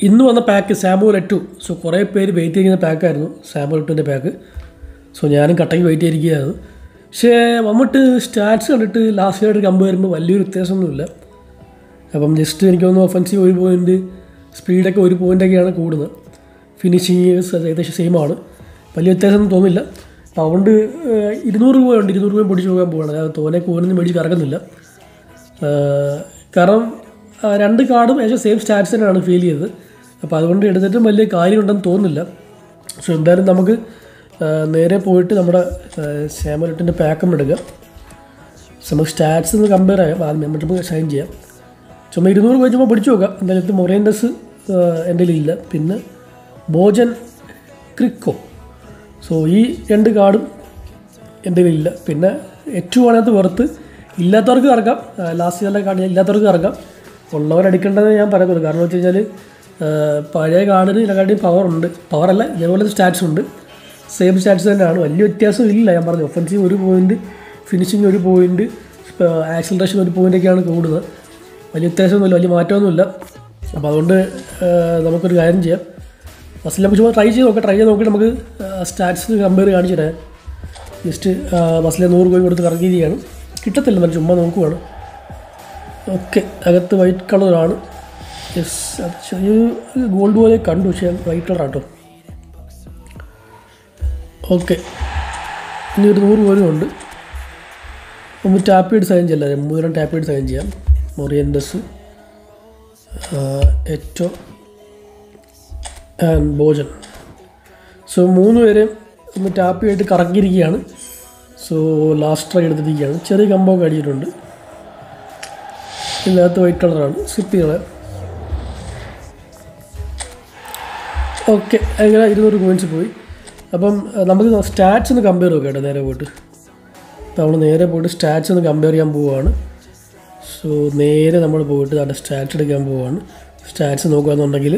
ഇന്ന് വന്ന pack Samuel എട്ടു സോ കുറേ പേര് വെയിറ്റ് ചെയ്യുന്ന പാക്കായിരുന്നു സാമുവൽ എട്ടുവിൻ്റെ പാക്ക് സോ ഞാനും കട്ടയ്ക്ക് വെയിറ്റ് ചെയ്തിരിക്കുകയാണ് പക്ഷേ മമ്മിട്ട് സ്റ്റാറ്റ്സ് കണ്ടിട്ട് ലാസ്റ്റ് ആയിട്ട് കമ്പയർ ചെയ്യുമ്പോൾ വലിയൊരു വ്യത്യാസമൊന്നുമില്ല അപ്പം ജസ്റ്റ് എനിക്ക് തോന്നുന്നു ഒഫൻസീവ് ഒരു പോയിൻറ്റ് സ്പീഡൊക്കെ ഒരു പോയിൻ്റൊക്കെയാണ് കൂടുന്നത് ഫിനിഷിങ് ഏകദേശം സെയിം ആണ് വലിയ വ്യത്യാസമൊന്നും തോന്നില്ല അപ്പോൾ അതുകൊണ്ട് ഏഹ്, ഇരുന്നൂറ് രൂപ ഉണ്ട് ഇരുന്നൂറ് രൂപ പൊടിച്ച് പോകാൻ പോകണം അതായത് തോനെ കൂനൊന്നും മേടിച്ച് കറക്കുന്നില്ല ഏഹ്, കാരണം ആ, രണ്ട് കാർഡും ഏകദേശം സെയിം സ്റ്റാറ്റ്സ് തന്നെയാണ് ഫീൽ ചെയ്തത് അപ്പോൾ അതുകൊണ്ട് എടുത്തിട്ടും വലിയ കാര്യമുണ്ടെന്ന് തോന്നുന്നില്ല സോ എന്തായാലും നമുക്ക് ആ, നേരെ പോയിട്ട് നമ്മുടെ സാമലറ്റിൻ്റെ പാക്കം എടുക്കുക സോ നമുക്ക് സ്റ്റാറ്റ്സ് ഒന്ന് കമ്പയർ ചെയ്യാം ആദ്യം മെമ്പർഷിപ്പ് സൈൻ ചെയ്യാം ചുമ്മാ ഇരുന്നൂറ് പോയി ചുമ്മാ പിടിച്ചു നോക്കാം എന്തായാലും ഇത് മൊറേൻഡസ് എൻ്റെ ഇല്ല പിന്നെ ബോജൻ ക്രിക്കോ സോ ഈ രണ്ട് കാർഡും എൻ്റെ ഇല്ല പിന്നെ ഏറ്റവും അതിനകത്ത് പുറത്ത് ഇല്ലാത്തവർക്ക് ഇറക്കാം ലാസ്റ്റ് ഇയറിലെ കാർഡ് ഇല്ലാത്തവർക്ക് ഇറക്കാം ഉള്ളവരടിക്കേണ്ടത് ഞാൻ പറയുന്നത് കാരണം വെച്ച് കഴിഞ്ഞാൽ പഴയ കാർഡിന് ഇതിനെക്കാട്ടിയും പവർ ഉണ്ട് പവറല്ല ഇതേപോലെ സ്റ്റാറ്റ്സ് ഉണ്ട് സെയിം സ്റ്റാറ്റ്സ് തന്നെയാണ് വലിയ വ്യത്യാസം ഇല്ല ഞാൻ പറഞ്ഞു ഒഫൻസീവ് ഒരു പോയിൻറ്റ് ഫിനിഷിങ് ഒരു പോയിൻറ്റ് ആക്സിലറേഷൻ ഒരു പോയിൻ്റൊക്കെയാണ് കൂടുന്നത് വലിയ വ്യത്യാസമൊന്നുമില്ല വലിയ മാറ്റമൊന്നുമില്ല അപ്പോൾ അതുകൊണ്ട് ആ, നമുക്കൊരു കാര്യം ചെയ്യാം ഫസ്റ്റ് നമുക്ക് ചുമ്മാ ട്രൈ ചെയ്ത് നോക്കാം ട്രൈ ചെയ്ത് നോക്കിയിട്ട് നമുക്ക് സ്റ്റാറ്റ്സ് കമ്പയർ കാണിച്ചു തരാം ജസ്റ്റ് ബസ്സിലെ നൂറ് രൂപ കൊടുത്ത് കറങ്ങിയിരിക്കുകയാണ് കിട്ടത്തില്ല നമ്മൾ ചുമ്മാ നോക്കുവാണ് ഓക്കെ അകത്ത് വൈറ്റ് കളറാണ് യെസ് അത് ചെറിയൊരു ഗോൾഡ് പോലെ കണ്ടു പക്ഷേ വൈറ്റ് കളറാണ് കേട്ടോ ഓക്കെ ഇനി ഒരു നൂറ് പോലും ഉണ്ട് ഒന്ന് ടാപ്പ് ചെയ്ത് സൈൻ ചെയ്യാം മൂന്നിരം ടാപ്പ് ചെയ്ത് സൈൻ ചെയ്യാം Morientes Eto'o and Bojan so മൂന്ന് പേരെ ഒന്ന് ടാപ്പ് ചെയ്തിട്ട് കറക്കിയിരിക്കുകയാണ് സോ ലാസ്റ്റ് ട്രൈ എടുത്തിരിക്കുകയാണ് ചെറിയ കമ്പൊക്കെ അടിച്ചിട്ടുണ്ട് ഇതിനകത്ത് വൈറ്റ് കളറാണ് സ്കിപ്പ് ചെയ്യണേ ഓക്കെ അങ്ങനെ ഇരുന്നൂറ് കോയിൻസ് പോയി അപ്പം അഹ് നമുക്ക് സ്റ്റാറ്റ്സ് ഒന്ന് കമ്പയർ നോക്കാം കേട്ടോ നേരെ പോയിട്ട് അപ്പോൾ നമ്മൾ നേരെ പോയിട്ട് സ്റ്റാറ്റ്സ് ഒന്ന് കമ്പയർ ചെയ്യാൻ പോവുകയാണ് സോ നേരെ നമ്മൾ പോയിട്ട് നമ്മുടെ സ്റ്റാറ്റ്സ് എടുക്കാൻ പോവുകയാണ് സ്റ്റാറ്റ്സ് നോക്കുകയാണെന്നുണ്ടെങ്കിൽ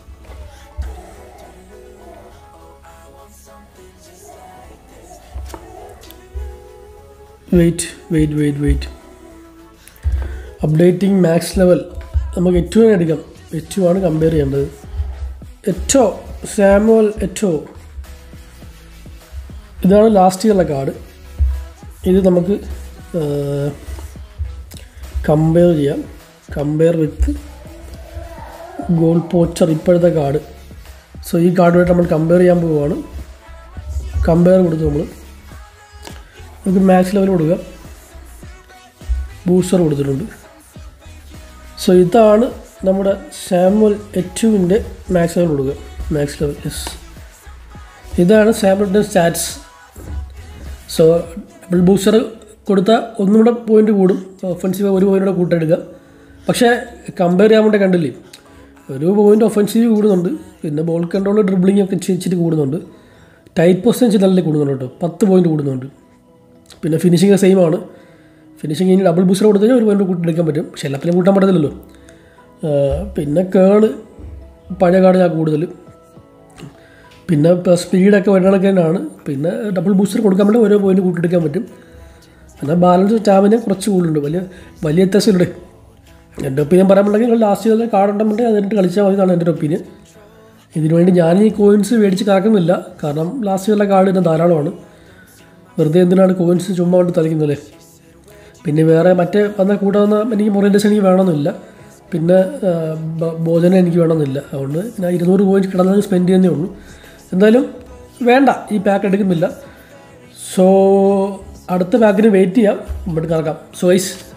wait wait wait wait updating max level നമുക്ക് ഏറ്റവും എടുക്കാം ഏറ്റവും ആണ് കമ്പയർ ചെയ്യേണ്ടത് എറ്റോ സാമുവൽ എറ്റോ ഇതാണ് ലാസ്റ്റ് ഇയറിലെ കാർഡ് ഇത് നമുക്ക് കമ്പയർ ചെയ്യാം കമ്പയർ വിത്ത് ഗോൾ പോച്ചർ ഇപ്പോഴത്തെ കാർഡ് സോ ഈ കാർഡുമായിട്ട് നമ്മൾ കമ്പയർ ചെയ്യാൻ പോവുകയാണ് കമ്പയർ കൊടുത്തു നമ്മൾ നമുക്ക് മാക്സ് ലെവൽ കൊടുക്കാം ബൂസ്റ്റർ കൊടുത്തിട്ടുണ്ട് സോ ഇതാണ് നമ്മുടെ സാമുവൽ എറ്റുവിൻ്റെ മാക്സ് ലെവൽ കൊടുക്കുക മാക്സ് ലെവൽ യെസ് ഇതാണ് സാമുവലിൻ്റെ സ്റ്റാറ്റ്സ് സോ ഡബിൾ ബൂസ്റ്റർ കൊടുത്താൽ ഒന്നും കൂടെ പോയിന്റ് കൂടും ഒഫൻസീവ് ഒരു പോയിന്റ് കൂടെ കൂട്ടെടുക്കാം പക്ഷേ കമ്പയർ ചെയ്യാൻ വേണ്ടി കണ്ടില്ലേ ഒരു പോയിന്റ് ഒഫൻസീവ് കൂടുന്നുണ്ട് പിന്നെ ബോൾ കൺട്രോൾ ഡ്രിബ്ലിംഗ് ഒക്കെ ഇച്ചിരി ഇച്ചിരി കൂടുന്നുണ്ട് ടൈറ്റ് പൊസിഷൻ നല്ല കൂടുന്നുണ്ട് കേട്ടോ പത്ത് പോയിന്റ് കൂടുന്നുണ്ട് പിന്നെ ഫിനിഷിങ് സെയിം ആണ് ഫിനിഷിങ് ഇനി ഡബിൾ ബൂസ്റ്റർ കൊടുത്തു കഴിഞ്ഞാൽ ഒരു പോയിന്റ് കൂട്ടിയെടുക്കാൻ പറ്റും പക്ഷേ എല്ലാത്തിനും കൂട്ടാൻ പറ്റത്തില്ലല്ലോ ആ, പിന്നെ കേള് പഴയ കാർഡ് ഞാൻ കൂടുതൽ പിന്നെ ഇപ്പോൾ സ്പീഡൊക്കെ വരുന്ന കണക്ക് തന്നെയാണ് പിന്നെ ഡബിൾ ബൂസ്റ്റർ കൊടുക്കാൻ വേണ്ടി ഓരോ പോയിന്റ് കൂട്ടിയെടുക്കാൻ പറ്റും എന്നാൽ ബാലൻസ് സ്റ്റാമിന കുറച്ച് കൂടുതലുണ്ട് വലിയ വലിയ വ്യത്യാസമുണ്ട് എൻ്റെ ഒപ്പീനിയൻ പറയാനുണ്ടെങ്കിൽ ലാസ്റ്റ് ചെയ്ത കാർഡ് ഉണ്ടെന്നുണ്ടെങ്കിൽ അതിട്ട് കളിച്ചാൽ മതി എന്നാണ് എൻ്റെ ഒരു ഒപ്പീനിയൻ ഇതിനു വേണ്ടി ഞാൻ ഈ കോയിൻസ് മേടിച്ച് കറക്കുന്നില്ല കാരണം ലാസ്റ്റ് ചെയ്ത കാർഡ് തന്നെ ധാരാളമാണ് വെറുതെ എന്തിനാണ് കോയിൻസ് ചുമ്മാ കൊണ്ട് തളിക്കുന്നതല്ലേ പിന്നെ വേറെ മറ്റേ വന്ന കൂടെ വന്ന എനിക്ക് മൊറേൻഡസ് എനിക്ക് വേണമെന്നില്ല പിന്നെ ആ, ബ- ഭോജനം എനിക്ക് വേണമെന്നില്ല അതുകൊണ്ട് ഞാൻ ഇരുന്നൂറ് കോയിൻസ് കിടന്നത് സ്പെൻഡ് ചെയ്യുന്നേ ഉള്ളൂ എന്തായാലും വേണ്ട ഈ പാക്ക് എടുക്കുന്നില്ല സോ അടുത്ത പാക്കിന് വെയിറ്റ് ചെയ്യാം നമുക്ക് കറക്കാം സോ ഐസ്